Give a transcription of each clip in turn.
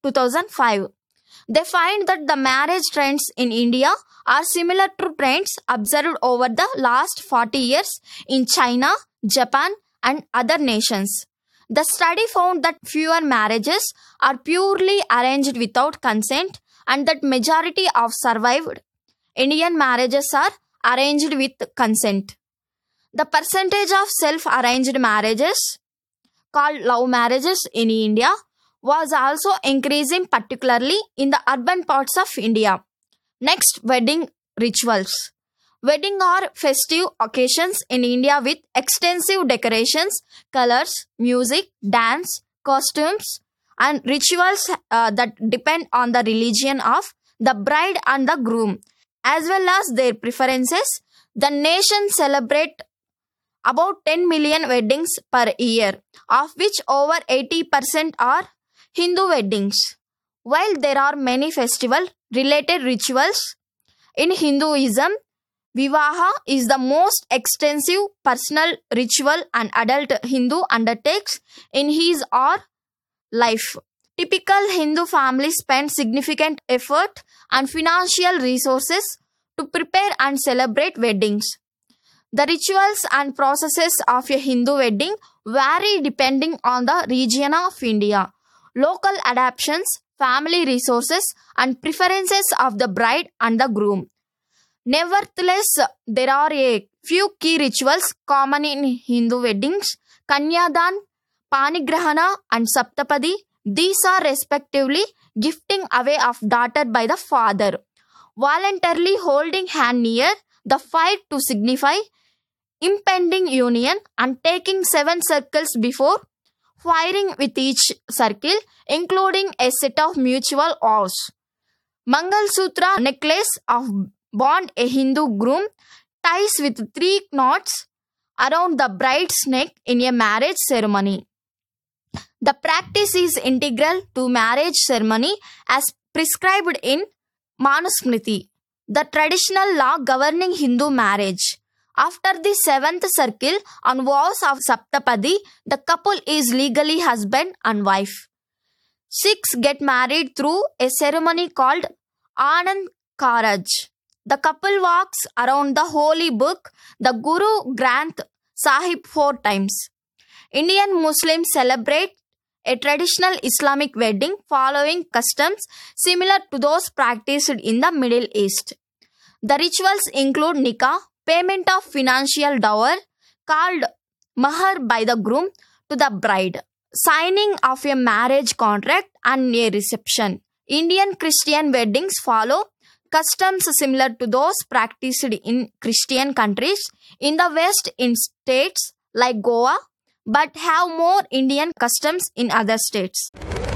2005. They find that the marriage trends in India are similar to trends observed over the last 40 years in China, Japan, and other nations. The study found that fewer marriages are purely arranged without consent and that majority of survived Indian marriages are arranged with consent. The percentage of self arranged marriages, called love marriages in India, was also increasing, particularly in the urban parts of India. Next, wedding rituals. Wedding are festive occasions in India with extensive decorations, colors, music, dance, costumes, and rituals uh, that depend on the religion of the bride and the groom, as well as their preferences. The nation celebrate about 10 million weddings per year, of which over 80% are Hindu weddings. While there are many festival related rituals in Hinduism, Vivaha is the most extensive personal ritual an adult Hindu undertakes in his or life. Typical Hindu families spend significant effort and financial resources to prepare and celebrate weddings. The rituals and processes of a Hindu wedding vary depending on the region of India. Local adaptations, family resources, and preferences of the bride and the groom. Nevertheless, there are a few key rituals common in Hindu weddings Kanyadan, Panigrahana, and Saptapadi. These are respectively gifting away of daughter by the father, voluntarily holding hand near the fire to signify impending union, and taking seven circles before firing with each circle, including a set of mutual vows. Mangal Sutra necklace of bond a Hindu groom ties with three knots around the bride's neck in a marriage ceremony. The practice is integral to marriage ceremony as prescribed in Manusmriti, the traditional law governing Hindu marriage. After the seventh circle on vows of Saptapadi, the couple is legally husband and wife. Sikhs get married through a ceremony called Anand Karaj. The couple walks around the holy book, the Guru Granth Sahib, four times. Indian Muslims celebrate a traditional Islamic wedding following customs similar to those practiced in the Middle East. The rituals include nikah, payment of financial dower called mahar by the groom to the bride, signing of a marriage contract, and a reception. Indian Christian weddings follow customs similar to those practiced in Christian countries in the West in states like Goa, but have more Indian customs in other states.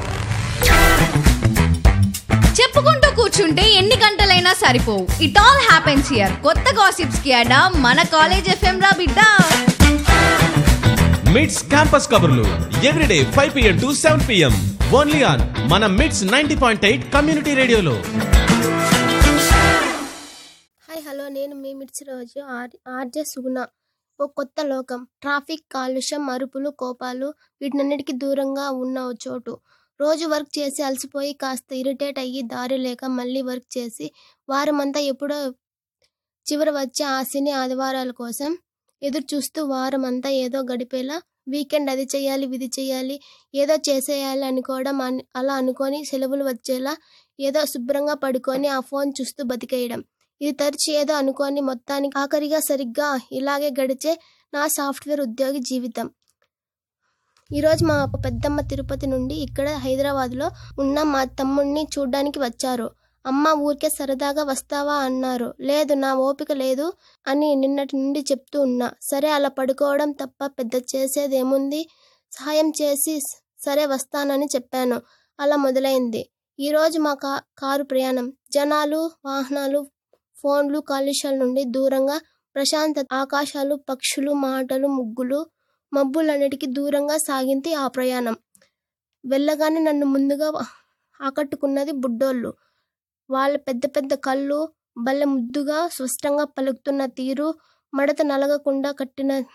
చెప్పుకుంటూ కూర్చుంటే ఎన్ని గంటలైనా సరిపోవు it all happens here కొత్త gossips కి అడా మన college FM రా బిడ్డ మిడ్స్ క్యాంపస్ కబుర్లు everyday five PM to seven PM only on మన MITS ninety point eight community రేడియోలో హాయ్ హలో నేను మీ మిర్చి రోజు ఆర్ ఆర్జే సుగుణ ఓ కొత్త లోకం ట్రాఫిక్ కాలుష్యం అరుపులు కోపాలు వీటినన్నిటికీ దూరంగా ఉన్న ఓ చోటు రోజు వర్క్ చేసి అలసిపోయి కాస్త ఇరిటేట్ అయ్యి దారి లేక మళ్ళీ వర్క్ చేసి వారమంతా ఎప్పుడో చివర వచ్చే ఆ శని ఆదివారాల కోసం ఎదురు చూస్తూ వారం అంతా ఏదో గడిపేలా వీకెండ్ అది చేయాలి ఇది చేయాలి ఏదో చేసేయాలి అనుకోవడం అన్- అలా అనుకొని సెలవులు వచ్చేలా ఏదో శుభ్రంగా పడుకొని ఆ ఫోన్ చూస్తూ బతికేయడం ఇది తరిచి ఏదో అనుకోని మొత్తానికి ఆఖరిగా సరిగ్గా ఇలాగే గడిచే నా సాఫ్ట్వేర్ ఉద్యోగి జీవితం ఈరోజు మా పెద్దమ్మ తిరుపతి నుండి ఇక్కడ హైదరాబాద్లో ఉన్న మా తమ్ముడిని చూడ్డానికి వచ్చారు అమ్మ ఊరికే సరదాగా వస్తావా అన్నారు లేదు నా ఓపిక లేదు అని నిన్నటి నుండి చెప్తూ ఉన్నా సరే అలా పడుకోవడం తప్ప పెద్ద చేసేదేముంది సహాయం చేసి సరే వస్తానని చెప్పాను అలా మొదలైంది ఈరోజు మా కా కారు ప్రయాణం జనాలు వాహనాలు ఫోన్లు కాలుష్యాల నుండి దూరంగా ప్రశాంత ఆకాశాలు పక్షులు మాటలు ముగ్గులు మబ్బులన్నిటికీ దూరంగా సాగింది ఆ ప్రయాణం వెళ్ళగానే నన్ను ముందుగా ఆకట్టుకున్నది బుడ్డోళ్ళు వాళ్ళ పెద్ద పెద్ద కళ్ళు భలే ముద్దుగా స్పష్టంగా పలుకుతున్న తీరు మడత నలగకుండా కట్టిన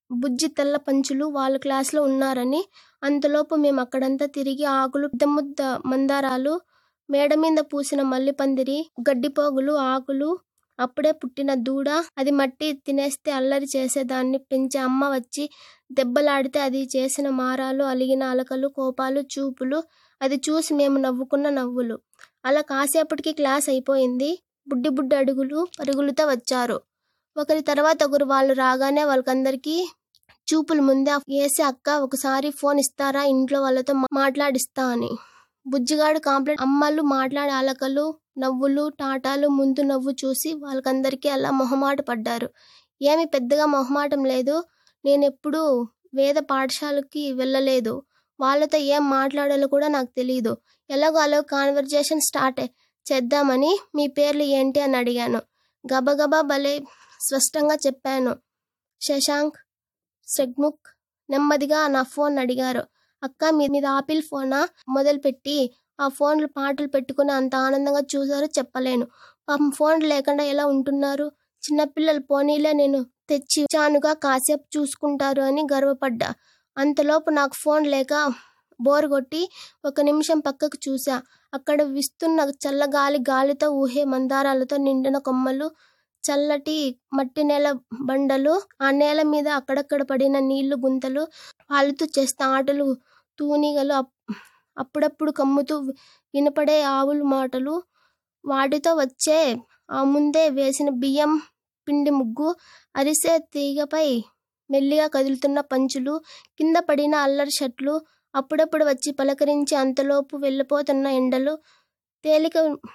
బుజ్జి తెల్ల పంచులు వాళ్ళ క్లాస్లో ఉన్నారని అంతలోపు మేము అక్కడంతా తిరిగి ఆకులు పెద్ద ముద్ద మందారాలు మేడ మీద పూసిన మల్లిపందిరి గడ్డిపోగులు ఆకులు అప్పుడే పుట్టిన దూడ అది మట్టి తినేస్తే అల్లరి చేసేదాన్ని పెంచే అమ్మ వచ్చి దెబ్బలాడితే అది చేసిన మారాలు అలిగిన అలకలు కోపాలు చూపులు అది చూసి మేము నవ్వుకున్న నవ్వులు అలా కాసేపటికి క్లాస్ అయిపోయింది బుడ్డి బుడ్డి అడుగులు పరుగులతో వచ్చారు ఒకరి తర్వాత ఒకరు వాళ్ళు రాగానే వాళ్ళకందరికీ చూపులు ముందే వేసి అక్క ఒకసారి ఫోన్ ఇస్తారా ఇంట్లో వాళ్ళతో మా- మాట్లాడిస్తా అని బుజ్జిగాడు కాంప్లైంట్ అమ్మలు మాట్లాడే అలకలు నవ్వులు టాటాలు ముందు నవ్వు చూసి వాళ్ళకందరికీ అలా మొహమాట పడ్డారు ఏమి పెద్దగా మొహమాటం లేదు నేను ఎప్పుడూ వేద పాఠశాలకి వెళ్ళలేదు వాళ్ళతో ఏం మాట్లాడాలో కూడా నాకు తెలియదు ఎలాగో అలా కాన్వర్జేషన్ స్టార్ట్ చేద్దామని మీ పేర్లు ఏంటి అని అడిగాను గబగబా భలే స్పష్టంగా చెప్పాను శశాంక్ సెగ్ముక్ నెమ్మదిగా నా ఫోన్ అడిగారు అక్క మీ మీద ఆపిల్ ఫోనా మొదలుపెట్టి ఆ ఫోన్లు పాటలు పెట్టుకుని అంత ఆనందంగా చూసారో చెప్పలేను పాపం ఫోన్ లేకుండా ఎలా ఉంటున్నారు చిన్నపిల్లలు పోనీలే నేను తెచ్చి ఇచ్చానుగా కాసేపు చూసుకుంటారు అని గర్వపడ్డా అంతలోపు నాకు ఫోన్ లేక బోర్ కొట్టి ఒక నిమిషం పక్కకు చూసా అక్కడ విస్తున్న చల్లగాలి గాలితో ఊహే మందారాలతో నిండిన కొమ్మలు చల్లటి మట్టి నేల బండలు ఆ నేల మీద అక్కడక్కడ పడిన నీళ్లు గుంతలు వాళ్ళతో చేస్తే ఆటలు తూనిగలు అప్- అప్పుడప్పుడు కమ్ముతూ వినపడే ఆవుల మాటలు వాటితో వచ్చే ఆ ముందే వేసిన బియ్యం పిండి ముగ్గు అరిసే తీగపై మెల్లిగా కదులుతున్న పంచులు కింద పడిన అల్లరి షట్లు అప్పుడప్పుడు వచ్చి పలకరించి అంతలోపు వెళ్ళిపోతున్న ఎండలు తేలిక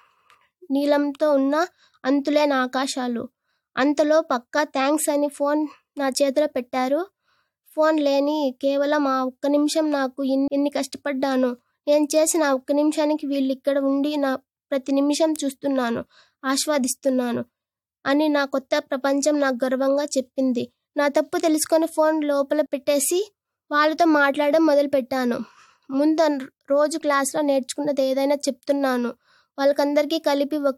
నీలంతో ఉన్న అంతులేని ఆకాశాలు అంతలో పక్కా థ్యాంక్స్ అని ఫోన్ నా చేతిలో పెట్టారు ఫోన్ లేని కేవలం ఆ ఒక్క నిమిషం నాకు ఎన్ని ఎన్ని కష్టపడ్డాను నేను చేసిన ఆ ఒక్క నిమిషానికి వీళ్ళు ఇక్కడ ఉండి నా ప్రతి నిమిషం చూస్తున్నాను ఆస్వాదిస్తున్నాను అని నా కొత్త ప్రపంచం నాకు గర్వంగా చెప్పింది నా తప్పు తెలుసుకొని ఫోన్ లోపల పెట్టేసి వాళ్ళతో మాట్లాడడం మొదలుపెట్టాను ముందు అన్- రోజు క్లాస్లో నేర్చుకున్నది ఏదైనా చెప్తున్నాను వాళ్ళకందరికీ కలిపి ఒక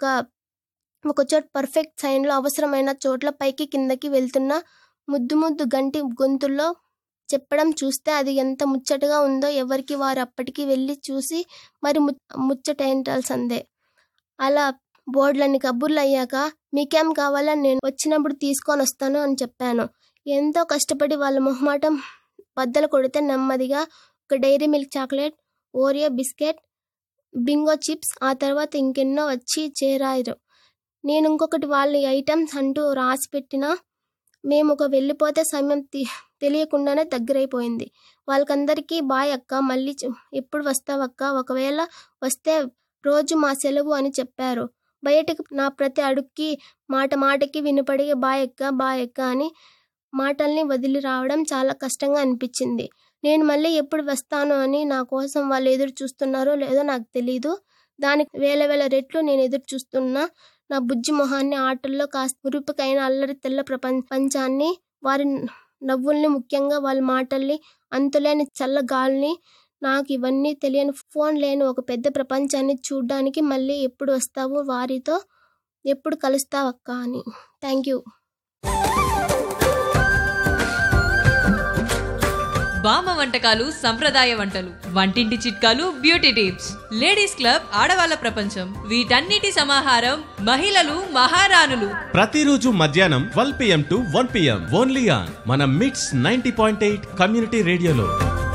ఒక చోట పర్ఫెక్ట్ సైన్లో అవసరమైన చోట్ల పైకి కిందకి వెళ్తున్న ముద్దు ముద్దు గంటి గొంతుల్లో చెప్పడం చూస్తే అది ఎంత ముచ్చటగా ఉందో ఎవరికి వారు అప్పటికి వెళ్ళి చూసి మరి ము ముచ్చటేంటాల్సిందే అలా బోర్డులన్నీ కబుర్లు అయ్యాక మీకేం కావాలని నేను వచ్చినప్పుడు తీసుకొని వస్తాను అని చెప్పాను ఎంతో కష్టపడి వాళ్ళ మొహమాటం బద్దలు కొడితే నెమ్మదిగా ఒక Dairy Milk chocolate Oreo biscuit Bingo chips ఆ తర్వాత ఇంకెన్నో వచ్చి చేరారు నేను ఇంకొకటి వాళ్ళ ఐటమ్స్ అంటూ రాసి పెట్టినా మేము ఒక వెళ్ళిపోతే సమయం తి- తెలియకుండానే దగ్గరైపోయింది వాళ్ళకందరికీ బాయ్ అక్క మళ్ళీ చ- ఎప్పుడు వస్తావక్క ఒకవేళ వస్తే రోజు మా సెలవు అని చెప్పారు బయటకు నా ప్రతి అడుక్కి మాట మాటకి వినపడి బాయ్ అక్క బాయ్ అక్క అని మాటల్ని వదిలి రావడం చాలా కష్టంగా అనిపించింది నేను మళ్ళీ ఎప్పుడు వస్తాను అని నా కోసం వాళ్ళు ఎదురు చూస్తున్నారో లేదో నాకు తెలీదు దానికి వేల వేల రెట్లు నేను ఎదురు చూస్తున్నా నా బుజ్జి మొహాన్ని ఆటల్లో కాస్త మురుపుకైన అల్లరి తెల్ల ప్రపంచాన్ని వారి నవ్వుల్ని ముఖ్యంగా వాళ్ళ మాటల్ని అంతులేని చల్ల గాలిని నాకు ఇవన్నీ తెలియని ఫోన్ లేని ఒక పెద్ద ప్రపంచాన్ని చూడ్డానికి మళ్ళీ ఎప్పుడు వస్తావు వారితో ఎప్పుడు కలుస్తావు అక్క అని థ్యాంక్ యూ బామ్మ వంటకాలు సంప్రదాయ వంటలు వంటింటి చిట్కాలు బ్యూటీ టిప్స్ లేడీస్ క్లబ్ ఆడవాళ్ళ ప్రపంచం వీటన్నిటి సమాహారం మహిళలు మహారాణులు ప్రతిరోజు మధ్యాహ్నం twelve PM to one PM only on మన MITS ninety point eight community రేడియోలో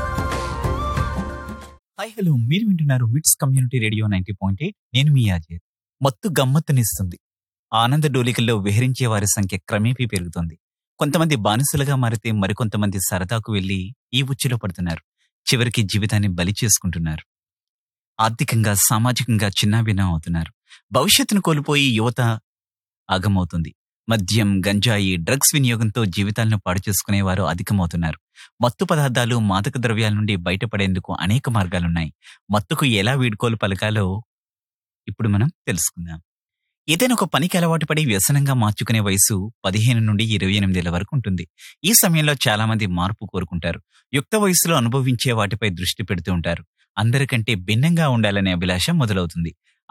హాయ్ హలో మీరు వింటున్నారు MITS community radio ninety point eight నేను మీ అజయ్ మత్తు గమ్మత్తునిస్తుంది ఆనంద డోలికల్లో విహరించే వారి సంఖ్య క్రమేపీ పెరుగుతోంది కొంతమంది బానిసలుగా మారితే మరికొంతమంది సరదాకు వెళ్లి ఈ ఉచ్చులో పడుతున్నారు చివరికి జీవితాన్ని బలి చేసుకుంటున్నారు ఆర్థికంగా సామాజికంగా చిన్నాభిన్నం అవుతున్నారు భవిష్యత్తును కోల్పోయి యువత ఆగమవుతుంది మద్యం గంజాయి డ్రగ్స్ వినియోగంతో జీవితాలను పాడు చేసుకునేవారు అధికమవుతున్నారు మత్తు పదార్థాలు మాదక ద్రవ్యాల నుండి బయటపడేందుకు అనేక మార్గాలున్నాయి మత్తుకు ఎలా వీడ్కోలు పలకాలో ఇప్పుడు మనం తెలుసుకుందాం ఏదైనా ఒక పనికి అలవాటు పడి వ్యసనంగా మార్చుకునే వయసు పదిహేను నుండి ఇరవై ఎనిమిదేళ్ల వరకు ఉంటుంది ఈ సమయంలో చాలా మంది మార్పు కోరుకుంటారు యుక్త వయసులో అనుభవించే వాటిపై దృష్టి పెడుతూ ఉంటారు అందరికంటే భిన్నంగా ఉండాలనే అభిలాష మొదలవుతుంది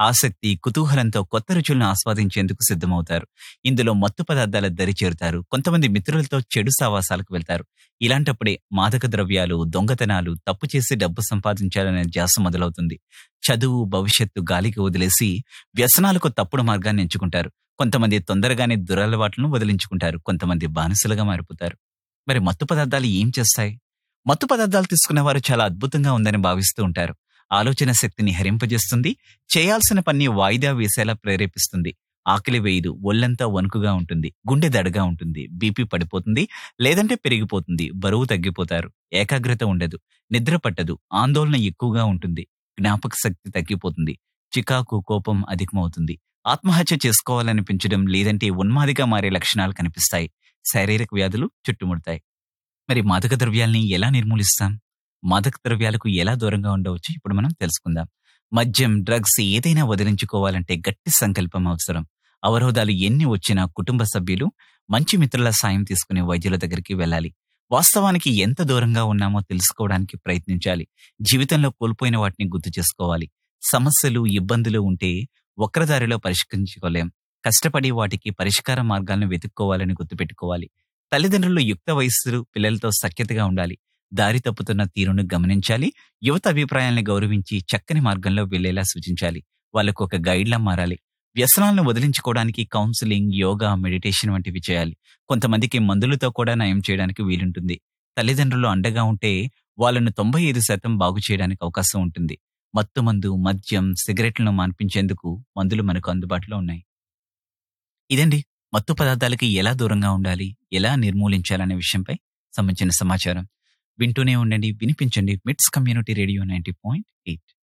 ఆసక్తి కుతూహలంతో కొత్త రుచులను ఆస్వాదించేందుకు సిద్ధమవుతారు ఇందులో మత్తు పదార్థాల దరి చేరుతారు కొంతమంది మిత్రులతో చెడు సావాసాలకు వెళ్తారు ఇలాంటప్పుడే మాదక ద్రవ్యాలు దొంగతనాలు తప్పు చేసి డబ్బు సంపాదించాలనే ధ్యాస మొదలవుతుంది చదువు భవిష్యత్తు గాలికి వదిలేసి వ్యసనాలకు తప్పుడు మార్గాన్ని ఎంచుకుంటారు కొంతమంది తొందరగానే దురలవాట్లను వదిలించుకుంటారు కొంతమంది బానిసలుగా మారిపోతారు మరి మత్తు పదార్థాలు ఏం చేస్తాయి మత్తు పదార్థాలు తీసుకున్న వారు చాలా అద్భుతంగా ఉందని భావిస్తూ ఉంటారు ఆలోచన శక్తిని హరింపజేస్తుంది చేయాల్సిన పని వాయిదా వేసేలా ప్రేరేపిస్తుంది ఆకలి వేయదు ఒళ్ళంతా వణుకుగా ఉంటుంది గుండె దడగా ఉంటుంది బీపీ పడిపోతుంది లేదంటే పెరిగిపోతుంది బరువు తగ్గిపోతారు ఏకాగ్రత ఉండదు నిద్ర పట్టదు ఆందోళన ఎక్కువగా ఉంటుంది జ్ఞాపక శక్తి తగ్గిపోతుంది చికాకు కోపం అధికమవుతుంది ఆత్మహత్య చేసుకోవాలనిపించడం లేదంటే ఉన్మాదిగా మారే లక్షణాలు కనిపిస్తాయి శారీరక వ్యాధులు చుట్టుముడతాయి మరి మాదక ద్రవ్యాల్ని ఎలా నిర్మూలిస్తాం మాదక ద్రవ్యాలకు ఎలా దూరంగా ఉండవచ్చు ఇప్పుడు మనం తెలుసుకుందాం మద్యం డ్రగ్స్ ఏదైనా వదిలించుకోవాలంటే గట్టి సంకల్పం అవసరం అవరోధాలు ఎన్ని వచ్చినా కుటుంబ సభ్యులు మంచి మిత్రుల సాయం తీసుకునే వైద్యుల దగ్గరికి వెళ్ళాలి వాస్తవానికి ఎంత దూరంగా ఉన్నామో తెలుసుకోవడానికి ప్రయత్నించాలి జీవితంలో కోల్పోయిన వాటిని గుర్తు చేసుకోవాలి సమస్యలు ఇబ్బందులు ఉంటే వక్రదారిలో పరిష్కరించుకోలేం కష్టపడి వాటికి పరిష్కార మార్గాలను వెతుక్కోవాలని గుర్తుపెట్టుకోవాలి తల్లిదండ్రులు యుక్త వయస్సు పిల్లలతో సఖ్యతగా ఉండాలి దారి తప్పుతున్న తీరును గమనించాలి యువత అభిప్రాయాలను గౌరవించి చక్కని మార్గంలో వెళ్లేలా సూచించాలి వాళ్ళకు ఒక గైడ్లా మారాలి వ్యసనాలను వదిలించుకోవడానికి కౌన్సిలింగ్ యోగా మెడిటేషన్ వంటివి చేయాలి కొంతమందికి మందులతో కూడా నయం చేయడానికి వీలుంటుంది తల్లిదండ్రులు అండగా ఉంటే వాళ్ళను తొంభై ఐదు శాతం బాగు చేయడానికి అవకాశం ఉంటుంది మత్తు మందు మద్యం సిగరెట్లను మాన్పించేందుకు మందులు మనకు అందుబాటులో ఉన్నాయి ఇదండి మత్తు పదార్థాలకి ఎలా దూరంగా ఉండాలి ఎలా నిర్మూలించాలనే విషయంపై సంబంధించిన సమాచారం వింటూనే ఉండండి వినిపించండి MITS community radio ninety point eight